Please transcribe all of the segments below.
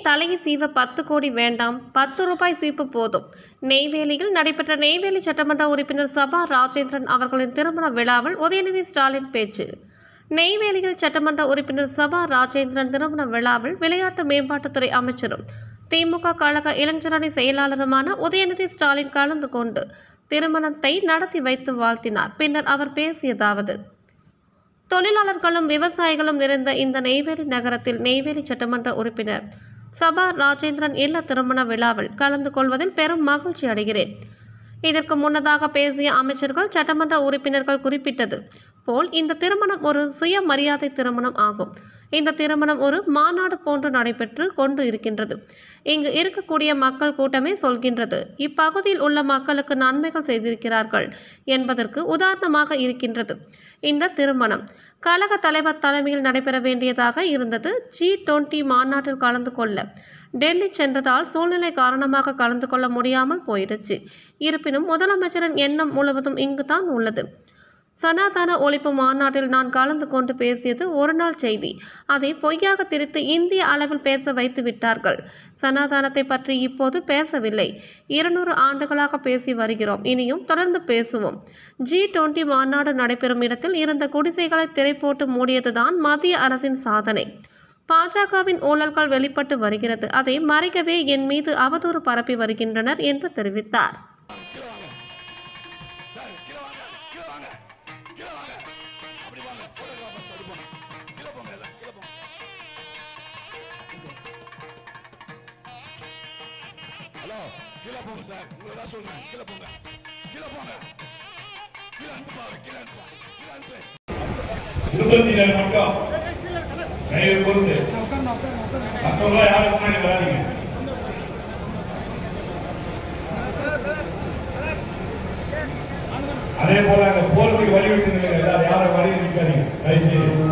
தலையை சீவ பத்து கோடி வேண்டாம் பத்து ரூபாய் சீப்பு போதும் நெய்வேலியில் நடைபெற்ற நெய்வேலி சட்டமன்ற உறுப்பினர் சபா ராஜேந்திரன் அவர்களின் திருமண விழாவில் உதயநிதி ஸ்டாலின் பேச்சு நெய்வேலியில் சட்டமன்ற உறுப்பினர் சபா ராஜேந்திரன் திருமண விழாவில் விளையாட்டு மேம்பாட்டுத்துறை அமைச்சரும் திமுக கழக இளைஞரணி செயலாளருமான உதயநிதி ஸ்டாலின் கலந்து கொண்டு திருமணத்தை நடத்தி வைத்து வாழ்த்தினார் பின்னர் அவர் பேசியதாவது தொழிலாளர்களும் விவசாயிகளும் நிறைந்த இந்த நெய்வேலி நகரத்தில் நெய்வேலி சட்டமன்ற உறுப்பினர் சபா ராஜேந்திரன் இல்ல திருமண விழாவில் கலந்து கொள்வதில் பெரும் மகிழ்ச்சி அடைகிறேன் இதற்கு முன்னதாக பேசிய அமைச்சர்கள் சட்டமன்ற உறுப்பினர்கள் குறிப்பிட்டது போல் இந்த திருமணம் ஒரு சுயமரியாதை திருமணம் ஆகும் இந்த திருமணம் ஒரு மாநாடு போன்று நடைபெற்று கொண்டு இருக்கின்றது இங்கு இருக்கக்கூடிய மக்கள் கூட்டமே சொல்கின்றது இப்பகுதியில் உள்ள மக்களுக்கு நன்மைகள் செய்திருக்கிறார்கள் என்பதற்கு உதாரணமாக இருக்கின்றது இந்த திருமணம் கழக தலைவர் தலைமையில் நடைபெற வேண்டியதாக இருந்தது ஜி டுவெண்டி மாநாட்டில் கலந்து கொள்ள டெல்லி சென்றதால் சூழ்நிலை காரணமாக கலந்து கொள்ள முடியாமல் போயிடுச்சு இருப்பினும் முதலமைச்சரின் எண்ணம் முழுவதும் இங்குதான் உள்ளது சனாதன ஒழிப்பு மாநாட்டில் நான் கலந்து கொண்டு பேசியது ஒரு நாள் செய்தி அதை பொய்யாக திரித்து இந்திய அளவில் பேச வைத்து விட்டார்கள் சனாதனத்தை பற்றி இப்போது பேசவில்லை இருநூறு ஆண்டுகளாக பேசி வருகிறோம் இனியும் தொடர்ந்து பேசுவோம் ஜி டுவெண்டி மாநாடு நடைபெறும் இடத்தில் இருந்த குடிசைகளை திரை போட்டு மூடியதுதான் மத்திய அரசின் சாதனை பாஜகவின் ஊழல்கள் வெளிப்பட்டு வருகிறது அதை மறைக்கவே என் மீது அவதூறு பரப்பி வருகின்றனர் என்று தெரிவித்தார் சார் கீழே வாங்க கீழே வாங்க கீழே வாங்க அப்படி வாங்க போட்டோகிராஃபர்ஸ் எடுப்போம் கீழே போங்க எல்லாம் கீழே போங்க ஹலோ கீழே போங்க சார் உங்களை தான் சொல்றேன் கீழே போங்க கீழே போங்க கீழே அனுப்புப்பாங்க கீழே அனுப்பா கீழே அனுப்பு இருபத்தி ஏழு மட்டும் தயவு கூர்ந்து மற்றவங்களா யாரும் முன்னாடி வராதீங்க அதே போல அந்த போருக்கு வழிவிட்டு நிலைகள் எல்லாரும் யாரும் வழி நிற்காதீங்க தயவுசெய்து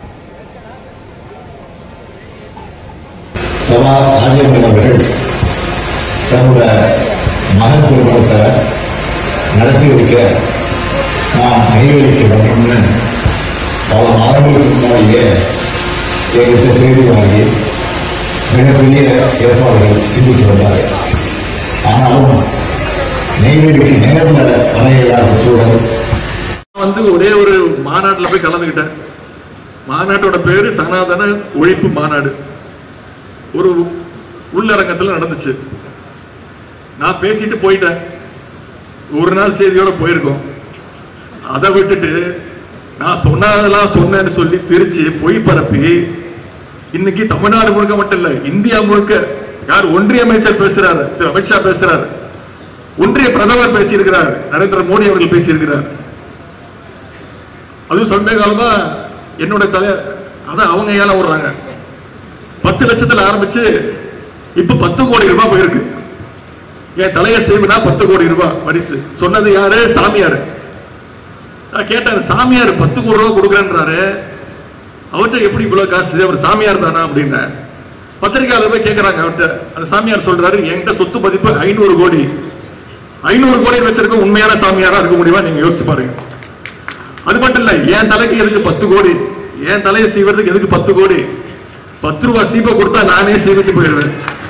சபா ராஜேந்திரன் அவர்கள் தன்னோட மகன் திருமணத்தை நடத்தி வைக்க நான் நெய்வேலிக்கு வரணும்னு பல மாதங்களுக்கு முன்னாடியே எங்கிட்ட செய்தி வாங்கி மிகப்பெரிய ஏற்பாடுகள் சிந்தித்து வந்தார் ஆனாலும் நெய்வேலிக்கு நேரம் வர வர இயலாத சூழல் வந்து ஒரே ஒரு மாநாட்டில் போய் கலந்துக்கிட்டேன் மாநாட்டோட பேரு சனாதன ஒழிப்பு மாநாடு ஒரு உள்ளரங்கத்தில் நடந்துச்சு நான் பேசிட்டு போயிட்டேன் ஒரு நாள் செய்தியோட போயிருக்கோம் அதை விட்டுட்டு நான் சொன்னதெல்லாம் சொன்னேன்னு சொல்லி திருச்சி பொய் பரப்பி இன்னைக்கு தமிழ்நாடு முழுக்க மட்டும் இல்ல இந்தியா முழுக்க யார் ஒன்றிய அமைச்சர் பேசுறாரு திரு அமித்ஷா பேசுறாரு ஒன்றிய பிரதமர் பேசியிருக்கிறார் நரேந்திர மோடி அவர்கள் பேசியிருக்கிறார் அதுவும் சமீப காலமா என்னோட தலை அதான் அவங்க ஏலம் விடுறாங்க பத்து லட்சத்துல ஆரம்பிச்சு இப்ப பத்து கோடி ரூபாய் போயிருக்கு என் தலைய செய்வனா பத்து கோடி ரூபாய் பரிசு சொன்னது யாரு சாமியார் நான் கேட்டேன் சாமியார் பத்து கோடி ரூபாய் கொடுக்குறேன்றாரு அவர்கிட்ட எப்படி இவ்வளவு காசு அவர் சாமியார் தானா அப்படின்னு பத்திரிகையாளர் போய் கேட்கறாங்க அவர்கிட்ட அந்த சாமியார் சொல்றாரு என்கிட்ட சொத்து மதிப்பு ஐநூறு கோடி ஐநூறு கோடி வச்சிருக்க உண்மையான சாமியாரா இருக்க முடியுமா நீங்க யோசிச்சு பாருங்க அது மட்டும் இல்ல என் தலைக்கு எதுக்கு பத்து கோடி என் தலையை சீவறதுக்கு எதுக்கு பத்து கோடி பத்து ரூபாய் சீப்பை கொடுத்தா நானே சீவிட்டு போயிடுவேன்